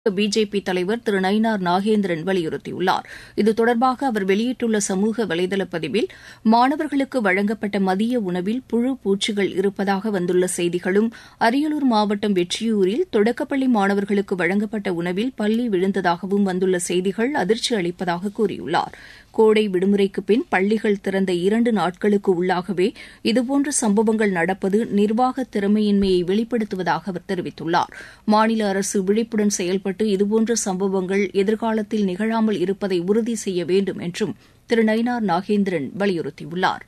BJP தலைவர் திரு நயினார் நாகேந்திரன் வலியுறுத்தியுள்ளார் இது தொடர்பாக அவர் வெளியிட்டுள்ள சமூக வலைதள பதிவில் மாணவர்களுக்கு வழங்கப்பட்ட மதிய உணவில் புழு பூச்சிகள் இருப்பதாக வந்துள்ள செய்திகளும் அரியலூர் மாவட்டம் வெற்றியூரில் தொடக்கப்பள்ளி மாணவர்களுக்கு வழங்கப்பட்ட உணவில் பல்லி விழுந்ததாகவும் வந்துள்ள செய்திகள் அதிர்ச்சி அளிப்பதாக கூறியுள்ளார் கோடை விடுமுறைக்கு பின் பள்ளிகள் திறந்த இரண்டு நாட்களுக்கு உள்ளாகவே இதுபோன்ற சம்பவங்கள் நடப்பது நிர்வாக திறமையின்மையை வெளிப்படுத்துவதாக அவர் தெரிவித்துள்ளார் மாநில அரசு விழிப்புடன் செயல்பட்டு இதுபோன்ற சம்பவங்கள் எதிர்காலத்தில் நிகழாமல் இருப்பதை உறுதி செய்ய வேண்டும் என்றும் திரு நயினார் நாகேந்திரன் வலியுறுத்தியுள்ளார்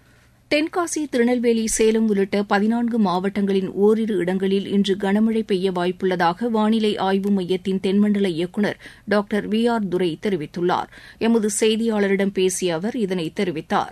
தென்காசி திருநெல்வேலி சேலம் உள்ளிட்ட பதினான்கு மாவட்டங்களின் ஓரிரு இடங்களில் இன்று கனமழை பெய்ய வாய்ப்புள்ளதாக வானிலை ஆய்வு மையத்தின் தென்மண்டல இயக்குநர் டாக்டர் வி ஆர் துரை தெரிவித்துள்ளார் எமது செய்தியாளரிடம் பேசிய அவர் இதனை தெரிவித்தார்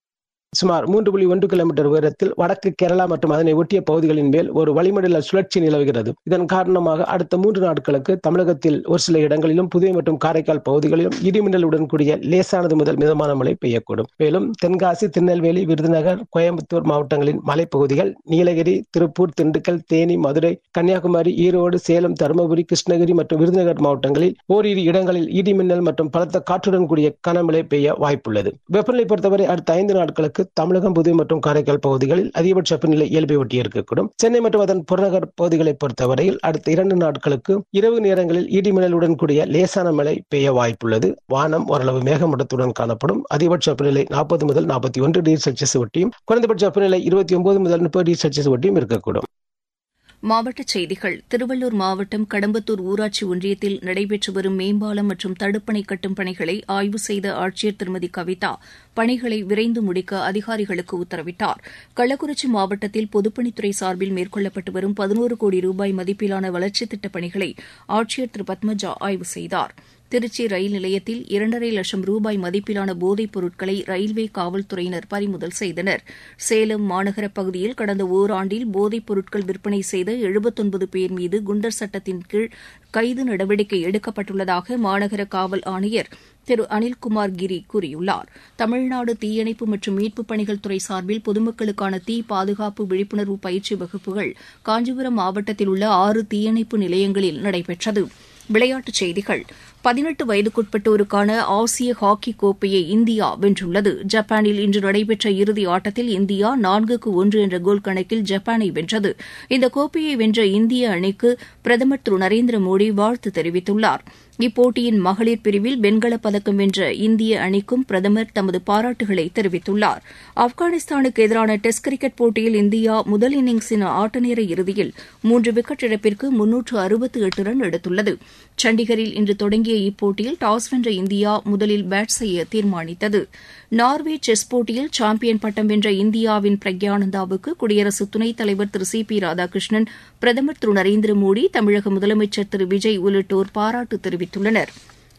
சுமார் மூன்று புள்ளி ஒன்று கிலோமீட்டர் உயரத்தில் வடக்கு கேரளா மற்றும் அதனை ஒட்டிய பகுதிகளின் மேல் ஒரு வளிமண்டல சுழற்சி நிலவுகிறது இதன் காரணமாக அடுத்த மூன்று நாட்களுக்கு தமிழகத்தில் ஒரு சில இடங்களிலும் புதுவை மற்றும் காரைக்கால் பகுதிகளிலும் இடிமின்னலுடன் கூடிய லேசானது முதல் மிதமான மழை பெய்யக்கூடும் மேலும் தென்காசி திருநெல்வேலி விருதுநகர் கோயம்புத்தூர் மாவட்டங்களின் மலைப்பகுதிகள் நீலகிரி திருப்பூர் திண்டுக்கல் தேனி மதுரை கன்னியாகுமரி ஈரோடு சேலம் தருமபுரி கிருஷ்ணகிரி மற்றும் விருதுநகர் மாவட்டங்களில் ஓரிரு இடங்களில் இடிமின்னல் மற்றும் பலத்த காற்றுடன் கூடிய கனமழை பெய்ய வாய்ப்புள்ளது வெப்பநிலை பொறுத்தவரை அடுத்த ஐந்து நாட்களுக்கு தமிழகம் புதுவை மற்றும் காரைக்கால் பகுதிகளில் அதிகபட்ச வெப்பநிலை இயல்பை ஒட்டி இருக்கக்கூடும் சென்னை மற்றும் அதன் புறநகர் பகுதிகளை பொறுத்தவரையில் அடுத்த இரண்டு நாட்களுக்கு இரவு நேரங்களில் இடிமின்னலுடன் கூடிய லேசான மழை பெய்ய வாய்ப்புள்ளது வானம் ஓரளவு மேகமூட்டத்துடன் காணப்படும் அதிகபட்ச வெப்பநிலை நாற்பது முதல் நாற்பத்தி ஒன்று டிகிரி செல்சியஸ் ஒட்டியும் குறைந்தபட்ச வெப்பநிலை இருபத்தி ஒன்பது முதல் முப்பது டிகிரி செல்சியஸ் ஒட்டியும் இருக்கக்கூடும் மாவட்டச் செய்திகள் திருவள்ளூர் மாவட்டம் கடம்பத்தூர் ஊராட்சி ஒன்றியத்தில் நடைபெற்று வரும் மேம்பாலம் மற்றும் தடுப்பணை கட்டும் பணிகளை ஆய்வு செய்த ஆட்சியர் திருமதி கவிதா பணிகளை விரைந்து முடிக்க அதிகாரிகளுக்கு உத்தரவிட்டார் கள்ளக்குறிச்சி மாவட்டத்தில் பொதுப்பணித்துறை சார்பில் மேற்கொள்ளப்பட்டு வரும் பதினோரு கோடி ரூபாய் மதிப்பிலான வளர்ச்சித் திட்டப் பணிகளை ஆட்சியர் திரு பத்மஜா ஆய்வு செய்தார் திருச்சி ரயில் நிலையத்தில் இரண்டரை லட்சம் ரூபாய் மதிப்பிலான போதைப் பொருட்களை ரயில்வே காவல்துறையினர் பறிமுதல் செய்தனர் சேலம் மாநகர பகுதியில் கடந்த ஓராண்டில் போதைப் பொருட்கள் விற்பனை செய்த எழுபத்தொன்பது பேர் மீது குண்டர் சட்டத்தின் கீழ் கைது நடவடிக்கை எடுக்கப்பட்டுள்ளதாக மாநகர காவல் ஆணையர் திரு அனில்குமார் கிரி கூறியுள்ளார் தமிழ்நாடு தீயணைப்பு மற்றும் மீட்புப் பணிகள் துறை சார்பில் பொதுமக்களுக்கான தீ பாதுகாப்பு விழிப்புணர்வு பயிற்சி வகுப்புகள் காஞ்சிபுரம் மாவட்டத்தில் உள்ள ஆறு தீயணைப்பு நிலையங்களில் நடைபெற்றது விளையாட்டுச் செய்திகள் பதினெட்டு வயதுக்குட்பட்டோருக்கான ஆசிய ஹாக்கி கோப்பையை இந்தியா வென்றுள்ளது ஜப்பானில் இன்று நடைபெற்ற இறுதி ஆட்டத்தில் இந்தியா நான்குக்கு ஒன்று என்ற கோல் கணக்கில் ஜப்பானை வென்றது இந்த கோப்பையை வென்ற இந்திய அணிக்கு பிரதமர் திரு நரேந்திர மோடி வாழ்த்து தெரிவித்துள்ளார் இப்போட்டியின் மகளிர் பிரிவில் வெண்கலப் பதக்கம் வென்ற இந்திய அணிக்கும் பிரதமர் தமது பாராட்டுகளை தெரிவித்துள்ளார் ஆப்கானிஸ்தானுக்கு எதிரான டெஸ்ட் கிரிக்கெட் போட்டியில் இந்தியா முதல் இன்னிங்ஸின் ஆட்டநேர இறுதியில் மூன்று விக்கெட் இழப்பிற்கு முன்னூற்று அறுபத்து எட்டு ரன் எடுத்துள்ளது சண்டிகரில் இன்று தொடங்கிய இப்போட்டியில் டாஸ் வென்ற இந்தியா முதலில் பேட் செய்ய தீர்மானித்தது நார்வே செஸ் போட்டியில் சாம்பியன் பட்டம் வென்ற இந்தியாவின் பிரக்யானந்தாவுக்கு குடியரசு துணைத் தலைவர் திரு சி பி ராதாகிருஷ்ணன் பிரதமர் திரு நரேந்திர மோடி தமிழக முதலமைச்சர் திரு விஜய் உள்ளிட்டோர் பாராட்டு தெரிவித்துள்ளனர்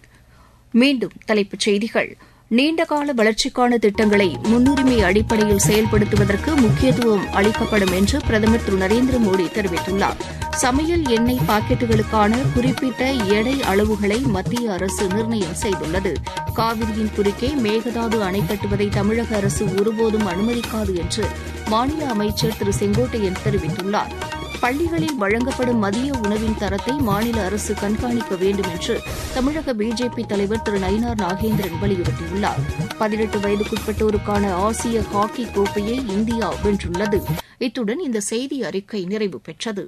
மீண்டும் தலைப்புச் செய்திகள் நீண்டகால வளர்ச்சிக்கான திட்டங்களை முன்னுரிமை அடிப்படையில் செயல்படுத்துவதற்கு முக்கியத்துவம் அளிக்கப்படும் என்று பிரதமர் திரு நரேந்திர மோடி தெரிவித்துள்ளார் சமையல் எண்ணெய் பாக்கெட்டுகளுக்கான குறிப்பிட்ட எடை அளவுகளை மத்திய அரசு நிர்ணயம் செய்துள்ளது காவிரியின் குறுக்கே மேகதாது அணை கட்டுவதை தமிழக அரசு ஒருபோதும் அனுமதிக்காது என்று மாநில அமைச்சர் திரு செங்கோட்டையன் தெரிவித்துள்ளார் பள்ளிகளில் வழங்கப்படும் மதிய உணவின் தரத்தை மாநில அரசு கண்காணிக்க வேண்டும் என்று தமிழக பிஜேபி தலைவர் திரு நயினார் நாகேந்திரன் வலியுறுத்தியுள்ளார் பதினெட்டு வயதுக்குட்பட்டோருக்கான ஆசிய ஹாக்கி கோப்பையை இந்தியா வென்றுள்ளது இத்துடன் இந்த செய்தி அறிக்கை நிறைவு பெற்றது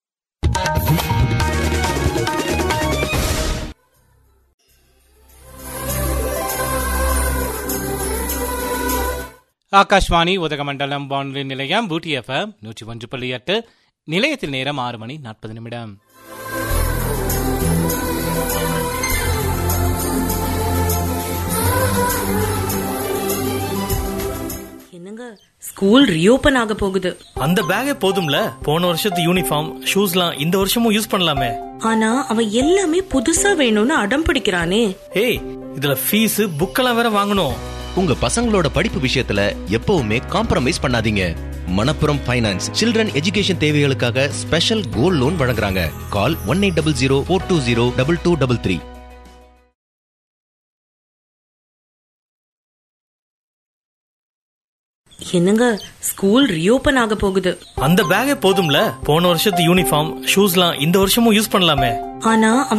ஆகாஷ்வாணி உதகமண்டலம் வானொலி நிலையம் பூட்டி எஃப்எம் நூற்றி ஒன்று புள்ளி எட்டு நிலையத்தில் நேரம் ஆறு மணி நாற்பது நிமிடம் என்னங்க ஸ்கூல் ரீஓபன் ஆக போகுது அந்த பேக்கே போதும்ல போன வருஷத்து யூனிஃபார்ம் ஷூஸ்லாம் இந்த வருஷமும் யூஸ் பண்ணலாமே ஆனா அவன் எல்லாமே புதுசா வேணும்னு அடம் பிடிக்கிறானே ஏய் இதுல ஃபீஸ் புக்கெல்லாம் வேற வாங்கணும் உங்க பசங்களோட படிப்பு விஷயத்துல எப்பவுமே காம்ப்ரமைஸ் பண்ணாதீங்க மணப்புரம் ஃபைனான்ஸ் சில்ட்ரன் எஜுகேஷன் தேவைகளுக்காக ஸ்பெஷல் கோல்ட் லோன் வழங்குறாங்க call one eight double zero four two zero double two double three என்னங்க ஸ்கூல் ரீஓபன் ஆக போகுது அந்த பேக்கே போதும்ல போன வருஷத்து யூனிஃபார்ம் ஷூஸ்லாம் இந்த வருஷமும் யூஸ் பண்ணலாமே ஆனா அவன்